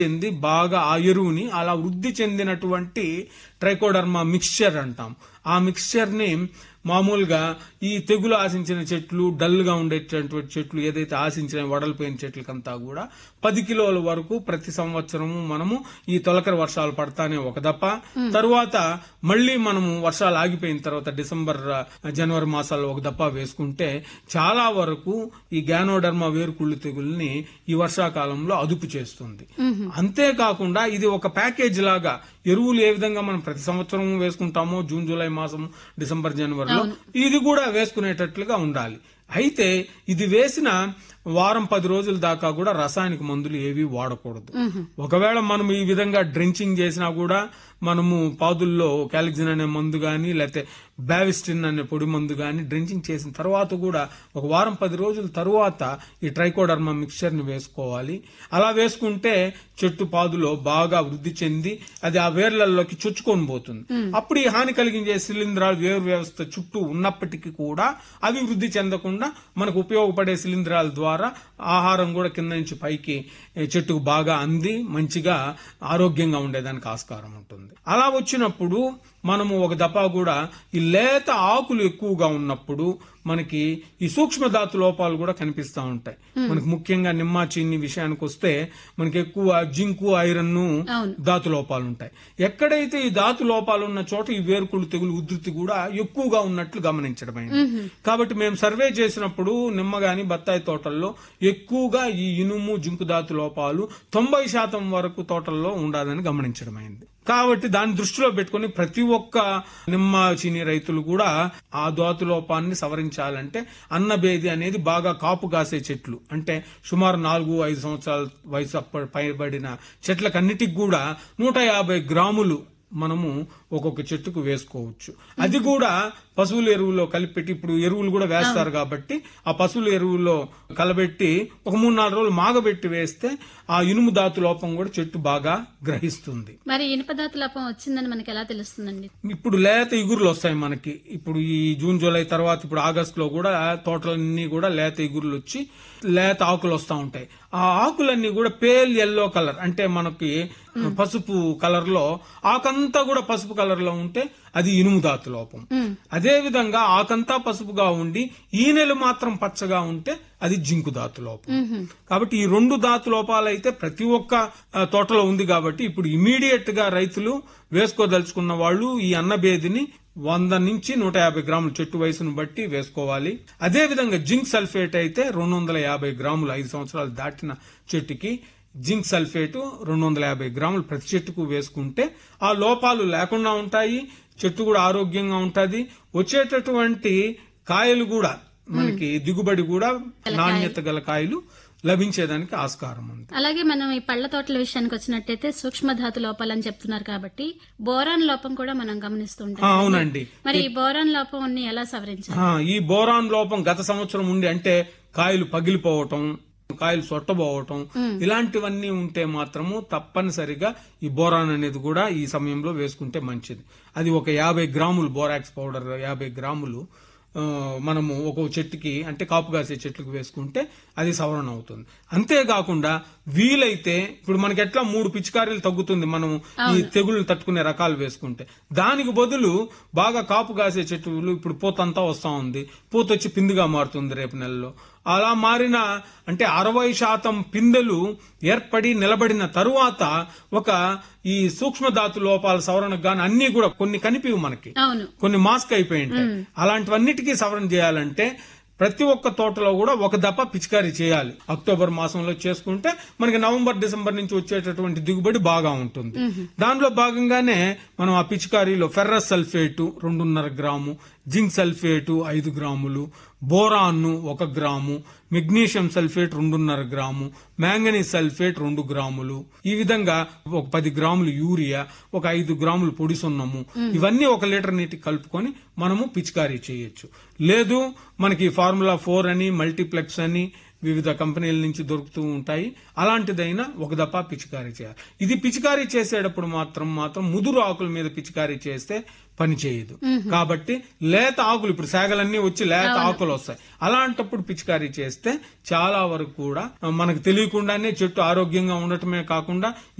చెంది బాగా ఆ ఎరువుని అలా వృద్ధి చెందినటువంటి ట్రైకోడర్మా మిక్స్చర్ అంటాం ఆ మిక్స్చర్ ని మామూలుగా ఈ తెగులు ఆశించిన చెట్లు డల్ గా ఉండేటటువంటి చెట్లు ఏదైతే ఆశించిన వడలిపోయిన చెట్లకంతా కూడా పది కిలోల వరకు ప్రతి సంవత్సరము మనము ఈ తొలకరి వర్షాలు పడతానే ఒక దప్ప తరువాత మళ్ళీ మనము వర్షాలు ఆగిపోయిన తర్వాత డిసెంబర్ జనవరి మాసాల్లో ఒక దప్ప వేసుకుంటే చాలా వరకు ఈ గ్యానోడర్మా వేరుకుళ్ళు తెగుల్ని ఈ వర్షాకాలంలో అదుపు చేస్తుంది అంతేకాకుండా ఇది ఒక ప్యాకేజ్ లాగా ఎరువులు ఏ విధంగా మనం ప్రతి సంవత్సరం వేసుకుంటామో జూన్ జూలై మాసం డిసెంబర్ జనవరిలో ఇది కూడా వేసుకునేటట్లుగా ఉండాలి అయితే ఇది వేసిన వారం పది రోజుల దాకా కూడా రసాయనిక మందులు ఏవి వాడకూడదు ఒకవేళ మనం ఈ విధంగా డ్రించింగ్ చేసినా కూడా మనము పాదుల్లో క్యాలిక్సిన్ అనే మందు గాని లేకపోతే బ్యావిస్టిన్ అనే పొడి మందు గాని డ్రించింగ్ చేసిన తర్వాత కూడా ఒక వారం పది రోజుల తరువాత ఈ ట్రైకోడర్మా మిక్చర్ ని వేసుకోవాలి అలా వేసుకుంటే చెట్టు పాదులో బాగా వృద్ధి చెంది అది ఆ వేర్లలోకి చొచ్చుకొని పోతుంది అప్పుడు ఈ హాని కలిగించే శిలీంధ్రాలు వేరు వ్యవస్థ చుట్టూ ఉన్నప్పటికీ కూడా అవి వృద్ధి చెందకుండా మనకు ఉపయోగపడే శిలీంధ్రాల ద్వారా ఆహారం కూడా కింద నుంచి పైకి ఏ, చెట్టుకు బాగా అంది మంచిగా ఆరోగ్యంగా ఉండేదానికి ఆస్కారం ఉంటుంది అలా వచ్చినప్పుడు మనము ఒక దఫా కూడా ఈ లేత ఆకులు ఎక్కువగా ఉన్నప్పుడు మనకి ఈ సూక్ష్మధాతు లోపాలు కూడా కనిపిస్తా ఉంటాయి మనకి ముఖ్యంగా నిమ్మ చీని విషయానికి వస్తే మనకి ఎక్కువ జింకు ఐరన్ అవును. ధాతు లోపాలు ఉంటాయి ఎక్కడైతే ఈ ధాతు లోపాలు ఉన్న చోట ఈ వేరుకుళ్ళు తెగులు ఉధృతి కూడా ఎక్కువగా ఉన్నట్లు గమనించడమైంది కాబట్టి మేము సర్వే చేసినప్పుడు నిమ్మ గాని బత్తాయి తోటల్లో ఎక్కువగా ఈ ఇనుము జింకు ధాతు లోపాలు తొంభై శాతం వరకు తోటల్లో ఉండాలని గమనించడమైంది కాబట్టి దాన్ని దృష్టిలో పెట్టుకుని ప్రతి ఒక్క నిమ్మ చీని రైతులు కూడా ఆ ధాతు లోపాన్ని సవరించాలంటే అన్నబేది అనేది బాగా కాపు కాసే చెట్లు అంటే సుమారు నాలుగు ఐదు సంవత్సరాల వయసు అప్ప- పైబడిన చెట్లకన్నిటికి కూడా నూట యాభై గ్రాములు మనము ఒక్కొక్క చెట్టుకు వేసుకోవచ్చు అది కూడా పశువుల ఎరువులో కలిపెట్టి ఇప్పుడు ఎరువులు కూడా వేస్తారు కాబట్టి ఆ పశువుల ఎరువులో కలబెట్టి ఒక మూడు నాలుగు రోజులు మాగబెట్టి వేస్తే ఆ ఇనుము ధాతు లోపం కూడా చెట్టు బాగా గ్రహిస్తుంది మరి ఇనుపదాతు లోపం వచ్చిందని మనకి ఎలా తెలుస్తుందండి ఇప్పుడు లేత ఇగురులు వస్తాయి మనకి ఇప్పుడు ఈ జూన్ జూలై తర్వాత ఇప్పుడు ఆగస్ట్ లో కూడా తోటలన్నీ కూడా లేత ఇగురులు వచ్చి లేత ఆకులు వస్తా ఉంటాయి ఆ ఆకులన్నీ కూడా పేల్ ఎల్లో కలర్ అంటే మనకి పసుపు కలర్ లో ఆకంతా కూడా పసుపు కలర్ లో ఉంటే అది ఇనుము ధాతు లోపం అదే విధంగా ఆకంతా పసుపుగా ఉండి ఈనెలు మాత్రం పచ్చగా ఉంటే అది జింకు ధాతు లోపం కాబట్టి ఈ రెండు ధాతు లోపాలైతే ప్రతి ఒక్క ఆ, తోటలో ఉంది కాబట్టి ఇప్పుడు ఇమీడియట్ గా రైతులు వేసుకోదలుచుకున్న వాళ్ళు ఈ అన్నబేదిని వంద నుంచి నూట యాభై గ్రాముల చెట్టు వయసును బట్టి వేసుకోవాలి అదే విధంగా జింక్ సల్ఫేట్ అయితే రెండు వందల యాభై గ్రాములు ఐదు సంవత్సరాలు దాటిన చెట్టుకి జింక్ సల్ఫేట్ రెండు వందల యాభై గ్రాములు ప్రతి చెట్టుకు వేసుకుంటే ఆ లోపాలు లేకుండా ఉంటాయి చెట్టు కూడా ఆరోగ్యంగా ఉంటది వచ్చేటటువంటి కాయలు కూడా మనకి దిగుబడి కూడా నాణ్యత గల కాయలు లభించేదానికి ఆస్కారం ఉంది అలాగే మనం ఈ పళ్ళ తోటల విషయానికి వచ్చినట్టయితే సూక్ష్మధాతు లోపాలని చెప్తున్నారు కాబట్టి బోరాన్ లోపం కూడా మనం గమనిస్తుంటాం ఆ, అవునండి మరి ఈ బోరాన్ లోపం ఎలా సవరించాలి ఆ, ఈ బోరాన్ లోపం గత సంవత్సరం ఉండి అంటే కాయలు పగిలిపోవటం కాయలు సొట్టబోవటం ఇలాంటివన్నీ ఉంటే మాత్రము తప్పనిసరిగా ఈ బోరాన్ అనేది కూడా ఈ సమయంలో వేసుకుంటే మంచిది అది ఒక యాభై గ్రాములు బోరాక్స్ పౌడర్ యాభై గ్రాములు ఆ, మనము ఒక చెట్టుకి అంటే కాపు కాసే చెట్లకు వేసుకుంటే అది సవరణ అవుతుంది అంతేకాకుండా వీలైతే ఇప్పుడు మనకి ఎట్లా మూడు పిచికారీలు తగ్గుతుంది మనం ఈ తెగుళ్ళు తట్టుకునే రకాలు వేసుకుంటే దానికి బదులు బాగా కాపు కాసే చెట్లు ఇప్పుడు పూతంతా వస్తా ఉంది పూత వచ్చి పిందిగా మారుతుంది రేపు నెలలో అలా మారిన అంటే అరవై శాతం పిందెలు ఏర్పడి నిలబడిన తరువాత ఒక ఈ సూక్ష్మధాతు లోపాల సవరణకు గాని అన్ని కూడా కొన్ని కనిపివు మనకి అవును కొన్ని మాస్క్ అయిపోయి ఉంటాయి అలాంటివన్నిటికీ సవరణ చేయాలంటే ప్రతి ఒక్క తోటలో కూడా ఒక దప్ప పిచికారీ చేయాలి అక్టోబర్ మాసంలో చేసుకుంటే మనకి నవంబర్ డిసెంబర్ నుంచి వచ్చేటటువంటి దిగుబడి బాగా ఉంటుంది దానిలో భాగంగానే మనం ఆ పిచికారీలో ఫెర్రస్ సల్ఫేటు రెండున్నర గ్రాము జింక్ సల్ఫేటు ఐదు గ్రాములు బోరాన్ను ఒక గ్రాము మెగ్నీషియం సల్ఫేట్ రెండున్నర గ్రాము మ్యాంగనీస్ సల్ఫేట్ రెండు గ్రాములు ఈ విధంగా ఒక పది గ్రాములు యూరియా ఒక ఐదు గ్రాములు పొడి సున్నము ఇవన్నీ ఒక లీటర్ నీటికి కలుపుకొని మనము పిచికారీ చేయొచ్చు లేదు మనకి ఫార్ములా ఫోర్ అని మల్టీప్లెక్స్ అని వివిధ కంపెనీల నుంచి దొరుకుతూ ఉంటాయి అలాంటిదైనా ఒక దఫా పిచికారీ చేయాలి ఇది పిచికారీ చేసేటప్పుడు మాత్రం మాత్రం ముదురు ఆకుల మీద పిచికారీ చేస్తే పని చేయదు కాబట్టి లేత ఆకులు ఇప్పుడు శాగలన్నీ వచ్చి లేత ఆకులు వస్తాయి అలాంటప్పుడు పిచికారీ చేస్తే చాలా వరకు కూడా మనకు తెలియకుండానే చెట్టు ఆరోగ్యంగా ఉండటమే కాకుండా